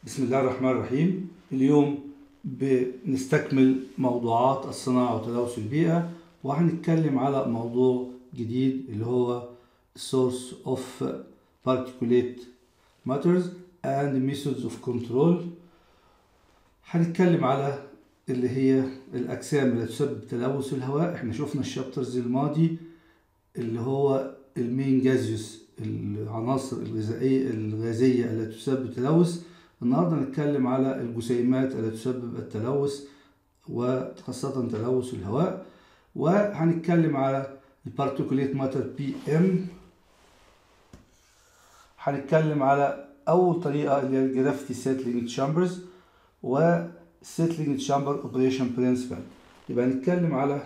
بسم الله الرحمن الرحيم اليوم بنستكمل موضوعات الصناعة وتلوث البيئة وهنتكلم على موضوع جديد اللي هو Source of Particulate Matters and Methods of Control هنتكلم على اللي هي الأجسام اللي تسبب تلوث الهواء احنا شفنا الشابترز الماضي اللي هو المين جازيوس العناصر الغذائية الغازية التي تسبب تلوث النهارده هنتكلم على الجسيمات التي تسبب التلوث وخاصة تلوث الهواء وهنتكلم على البارتيكوليت ماتر بي ام هنتكلم على أول طريقة اللي هي الجرافيتي سيتلينج تشامبرز والسيتلينج تشامبر اوبريشن برنسبل يبقى هنتكلم على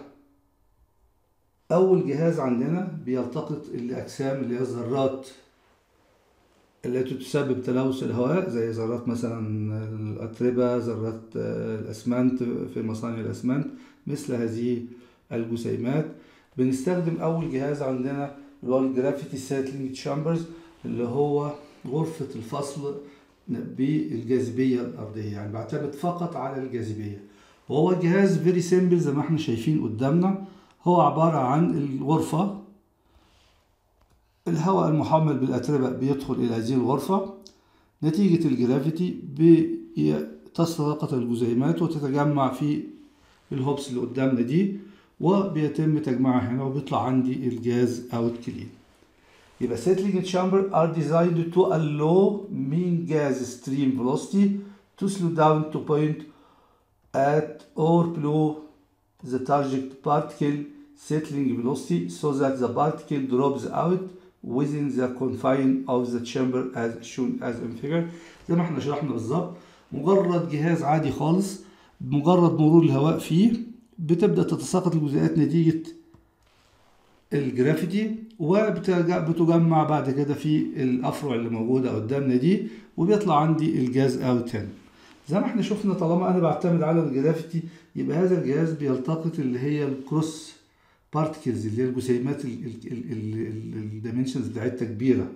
أول جهاز عندنا بيلتقط الأجسام اللي هي الذرات التي تسبب تلوث الهواء زي ذرات مثلا الأتربة ذرات الأسمنت في مصانع الأسمنت مثل هذه الجسيمات بنستخدم أول جهاز عندنا اللي هو الجرافيتي سيتلينج تشامبرز اللي هو غرفة الفصل بالجاذبية الأرضية يعني بعتمد فقط على الجاذبية وهو جهاز فيري سيمبل زي ما احنا شايفين قدامنا هو عبارة عن الغرفة الهواء المحمل بالأتربة بيدخل إلى هذه الغرفة نتيجة الجرافيتي بتسرقط الجزيئات وتتجمع في الهوبس اللي قدامنا دي وبيتم تجميعها هنا وبيطلع عندي الجاز اوت كلين يبقى settling chamber are designed to allow mean gas stream velocity to slow down to point at or below the target particle settling velocity so that the particle drops out within the confine of the chamber as shown as in figure زي ما احنا شرحنا بالظبط مجرد جهاز عادي خالص بمجرد مرور الهواء فيه بتبدا تتساقط الجزيئات نتيجه الجرافيتي وبتجمع بعد كده في الافرع اللي موجوده قدامنا دي وبيطلع عندي الجاز اوت هنا زي ما احنا شفنا طالما انا بعتمد على الجرافيتي يبقى هذا الجهاز بيلتقط اللي هي الكروس بارتكلز اللي هي الجسيمات الدايمنشنز بتاعتها كبيره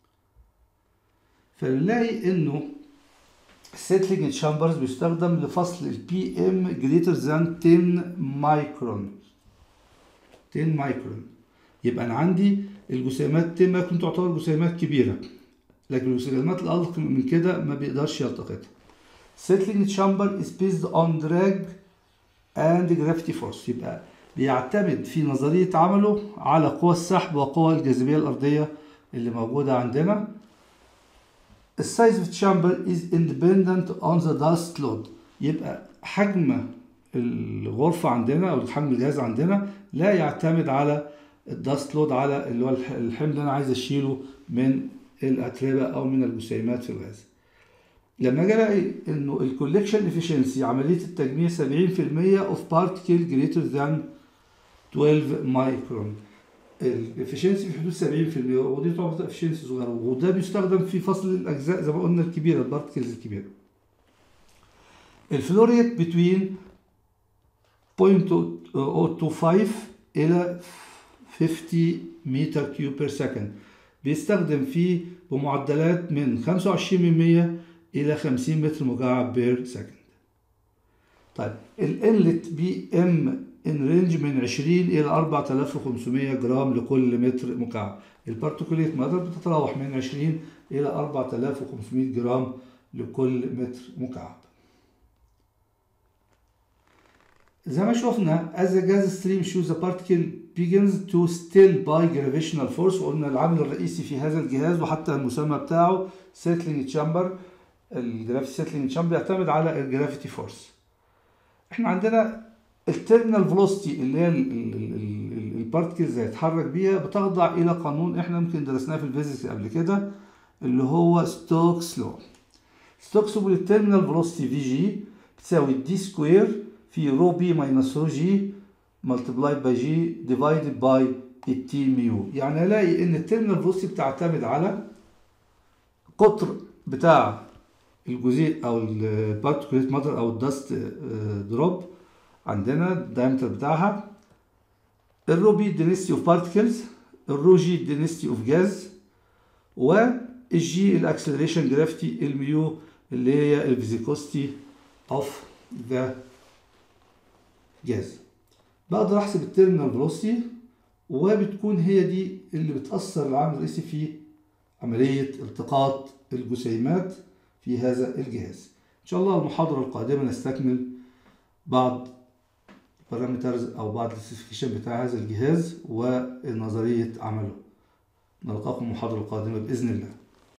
فنلاقي انه السيتلينج تشامبرز بيستخدم لفصل البي ام جريتر ذان 10 مايكرون 10 مايكرون يبقى انا عندي الجسيمات 10 مايكرون تعتبر جسيمات كبيره لكن الجسيمات الادق من كده ما بيقدرش يلتقطها settling chamber is based on drag and gravity force يبقى بيعتمد في نظرية عمله على قوى السحب وقوى الجاذبية الأرضية اللي موجودة عندنا السايز of chamber is independent on the dust load يبقى حجم الغرفة عندنا أو حجم الجهاز عندنا لا يعتمد على الداست لود على اللي هو الحمل اللي أنا عايز أشيله من الأتربة أو من الجسيمات في الغاز لما اجي الاقي انه الكولكشن افشنسي عمليه التجميع 70% اوف بارتكل جريتر ذان 12 مايكرون الافشنسي في حدود 70% ودي تعتبر افشنسي صغيره وده بيستخدم في فصل الاجزاء زي ما قلنا الكبيره البارتكلز الكبيره الفلوريت بتوين 0.025 الى 50 متر كيوب بير سكند بيستخدم فيه بمعدلات من 25 من 100 الى 50 متر مكعب بير سكند طيب الانلت بي ام ان رينج من 20 الى 4500 جرام لكل متر مكعب البارتيكوليت ماتر بتتراوح من 20 الى 4500 جرام لكل متر مكعب زي ما شفنا as the gas stream shows the particle begins to still by gravitational force وقلنا العامل الرئيسي في هذا الجهاز وحتى المسمى بتاعه settling chamber الجرافيتي سيتلينج تشامبر بيعتمد على الجرافيتي فورس احنا عندنا التيرمينال فيلوسيتي اللي هي البارتكلز اللي هيتحرك بيها بتخضع الى قانون احنا ممكن درسناه في الفيزيكس قبل كده اللي هو ستوكس لو ستوكس لو التيرمينال فيلوسيتي في جي بتساوي دي سكوير في رو بي ماينس رو جي ملتبلاي باي جي ديفايدد باي التي ميو يعني الاقي ان التيرمينال فيلوسيتي بتعتمد على قطر بتاع الجزيء او البارتيكوليت ماتر او الدست دروب عندنا الدايمتر بتاعها الرو بي density اوف بارتكلز الرو جي density اوف جاز والجي الاكسلريشن جرافيتي الميو اللي هي الفيزيكوستي اوف ذا جاز بقدر احسب التيرمينال فيلوسيتي وبتكون هي دي اللي بتأثر العامل الرئيسي في عملية التقاط الجسيمات في هذا الجهاز إن شاء الله المحاضرة القادمة نستكمل بعض بارامترز أو بعض السبيسيفيكيشن بتاع هذا الجهاز ونظرية عمله نلقاكم المحاضرة القادمة بإذن الله